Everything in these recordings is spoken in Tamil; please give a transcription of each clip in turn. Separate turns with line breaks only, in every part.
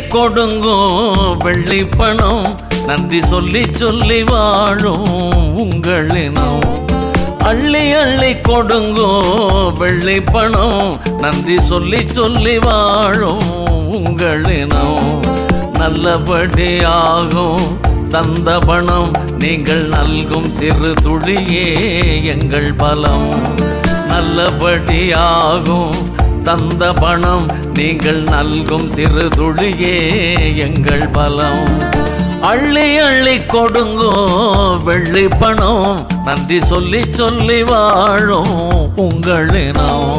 கொடுங்கோ வெள்ளி பணம் நன்றி சொல்லி சொல்லி வாழும் உங்களினம் அள்ளி அள்ளி கொடுங்கோ வெள்ளி பணம் நன்றி சொல்லி சொல்லி வாழும் உங்களினம் நல்லபடியாகும் தந்த பணம் நீங்கள் நல்கும் சிறு துளியே எங்கள் பலம் நல்லபடியாகும் தந்த பணம் நீங்கள் நல்கும் சிறு துளியே எங்கள் பலம் அள்ளி அள்ளி கொடுங்கோ வெள்ளி பணம் நன்றி சொல்லி சொல்லி வாழும் உங்களினம்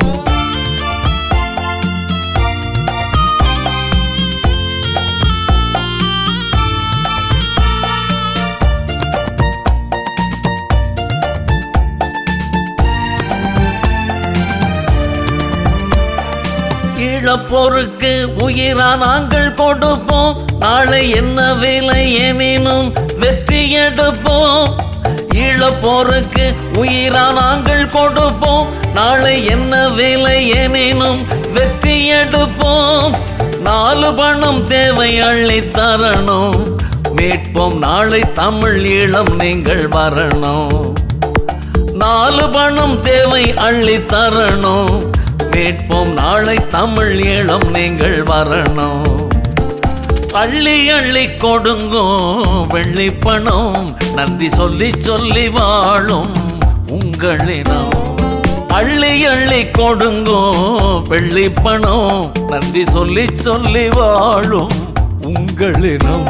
இழப்போருக்கு உயிரா நாங்கள் கொடுப்போம் நாளை என்ன விலை எனினும் வெற்றி எடுப்போம் இழப்போருக்கு உயிரா நாங்கள் கொடுப்போம் நாளை என்ன விலை எனினும் வெற்றி எடுப்போம் நாலு பணம் தேவை அள்ளி தரணும் மீட்போம் நாளை தமிழ் ஈழம் நீங்கள் வரணும் நாலு பணம் தேவை அள்ளி தரணும் மீட்போம் நாளை தமிழ் ஈழம் நீங்கள் வரணும் அள்ளி அள்ளி கொடுங்கோ வெள்ளி பணம் நன்றி சொல்லி சொல்லி வாழும் உங்களினம் அள்ளி அள்ளி கொடுங்கோ வெள்ளி பணம் நன்றி சொல்லி சொல்லி வாழும் உங்களினம்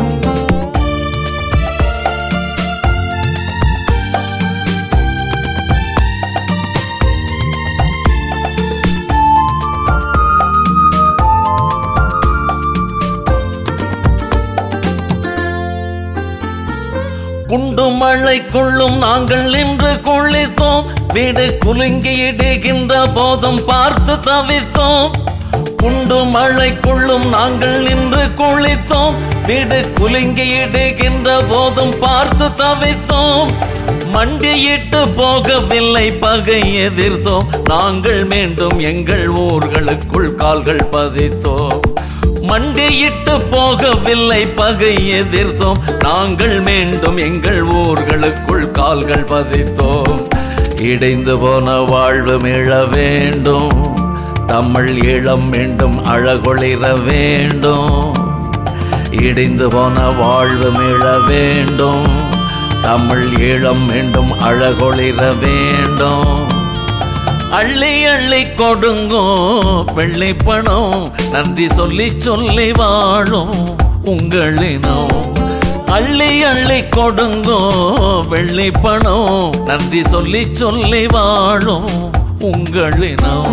குண்டு மழைக்குள்ளும் நாங்கள் நின்று குளித்தோம் வீடு குலுங்கி இடுகின்ற போதும் பார்த்து தவித்தோம் குண்டு மழைக்குள்ளும் நாங்கள் நின்று குளித்தோம் வீடு குலுங்கி இடுகின்ற போதும் பார்த்து தவித்தோம் மண்டியிட்டு போகவில்லை பகை எதிர்த்தோம் நாங்கள் மீண்டும் எங்கள் ஊர்களுக்குள் கால்கள் பதித்தோம் மண்டியிட்டு போகவில்லை பகை எதிர்த்தோம் நாங்கள் மீண்டும் எங்கள் ஊர்களுக்குள் கால்கள் பதித்தோம் இடைந்து போன வாழ்வு மீள வேண்டும் தமிழ் ஈழம் மீண்டும் அழகொளிர வேண்டும் இடிந்து போன வாழ்வு மீள வேண்டும் தமிழ் ஈழம் மீண்டும் அழகொளிர வேண்டும் அள்ளி அள்ளி கொடுங்கோ வெள்ளி பணம் நன்றி சொல்லி சொல்லி வாழும் உங்களினம் அள்ளி அள்ளி கொடுங்கோ வெள்ளி பணம் நன்றி சொல்லி சொல்லி வாழும் உங்களினம்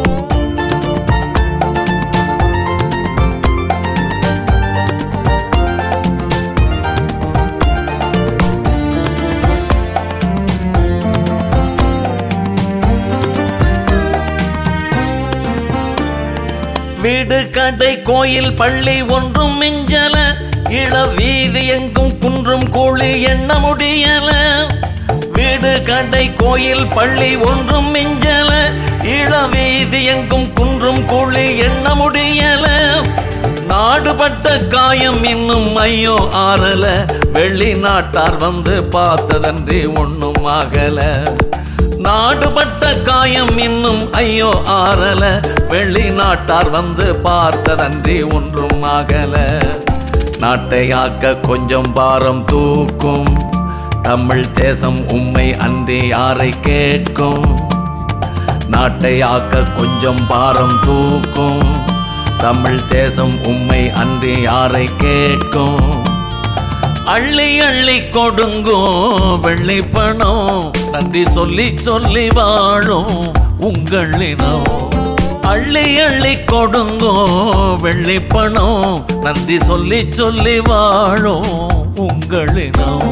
வீடு கடை கோயில் பள்ளி ஒன்றும் மிஞ்சல இள வீதி எங்கும் குன்றும் கூலி எண்ண முடியல வீடு கடை கோயில் பள்ளி ஒன்றும் மிஞ்சல இள வீதி எங்கும் குன்றும் கூலி எண்ண முடியல நாடுபட்ட காயம் இன்னும் ஐயோ ஆறல வெளிநாட்டார் வந்து பார்த்ததன்றி ஒண்ணும் ஆகல நாடுபட்ட காயம் இன்னும் ஐயோ ஆறல வெளிநாட்டார் வந்து பார்த்ததன்றி ஒன்றும் ஆகல நாட்டை ஆக்க கொஞ்சம் பாரம் தூக்கும் தமிழ் தேசம் உம்மை அன்றி யாரை கேட்கும் நாட்டை ஆக்க கொஞ்சம் பாரம் தூக்கும் தமிழ் தேசம் உம்மை அன்றி யாரை கேட்கும் அள்ளி அள்ளி கொடுங்கோ வெள்ளி பணம் நன்றி சொல்லி சொல்லி வாழும் உங்களினம் அள்ளி அள்ளி கொடுங்கோ வெள்ளி பணம் நன்றி சொல்லி சொல்லி வாழும் உங்களினம்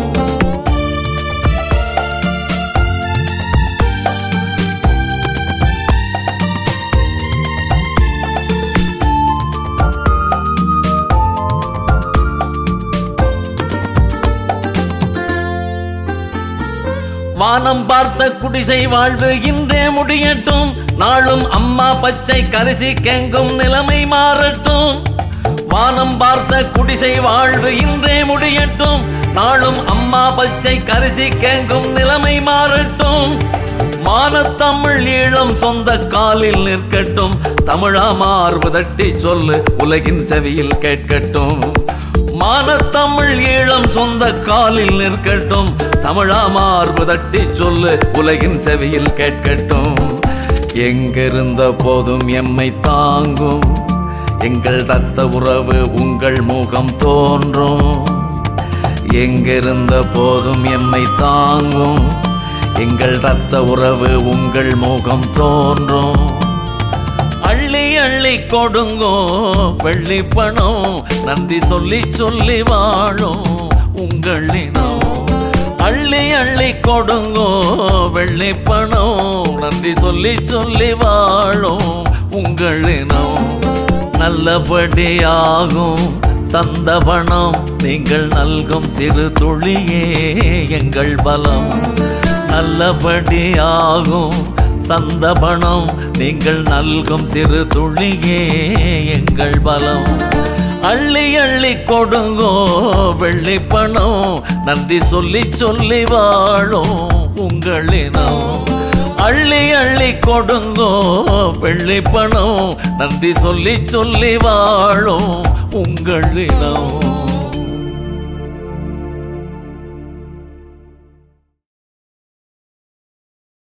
வானம் பார்த்த குடிசை வாழ்வு இன்றே முடியட்டும் நாளும் அம்மா பச்சை கரிசி கெங்கும் நிலைமை மாறட்டும் வானம் பார்த்த குடிசை வாழ்வு இன்றே முடியட்டும் நாளும் அம்மா பச்சை கரிசி கேங்கும் நிலைமை மாறட்டும் மானத்தமிழ் ஈழம் சொந்த காலில் நிற்கட்டும் தமிழா மார்பு தட்டி சொல்லு உலகின் செவியில் கேட்கட்டும் மானத்தமிழ் ஈழம் சொந்த காலில் நிற்கட்டும் தமிழா மார்பு தட்டி சொல்லு உலகின் செவியில் கேட்கட்டும் எங்கிருந்த போதும் எம்மை தாங்கும் எங்கள் ரத்த உறவு உங்கள் முகம் தோன்றும் எங்கிருந்த போதும் எம்மை தாங்கும் எங்கள் ரத்த உறவு உங்கள் முகம் தோன்றும் அள்ளி அள்ளி கொடுங்கோ வெள்ளி பணம் நன்றி சொல்லி சொல்லி வாழும் உங்களினம் அள்ளி அள்ளி கொடுங்கோ வெள்ளி பணம் நன்றி சொல்லி சொல்லி வாழும் உங்களினம் நல்லபடியாகும் தந்த பணம் நீங்கள் நல்கும் சிறு துளியே எங்கள் பலம் நல்லபடியாகும் தந்த பணம் நீங்கள் நல்கும் சிறு துளியே எங்கள் பலம் அள்ளி அள்ளி கொடுங்கோ வெள்ளி பணம் நன்றி சொல்லி சொல்லி வாழும் உங்களினம் அள்ளி அள்ளி கொடுங்கோ வெள்ளி பணம் நன்றி சொல்லி சொல்லி வாழும் உங்களினம்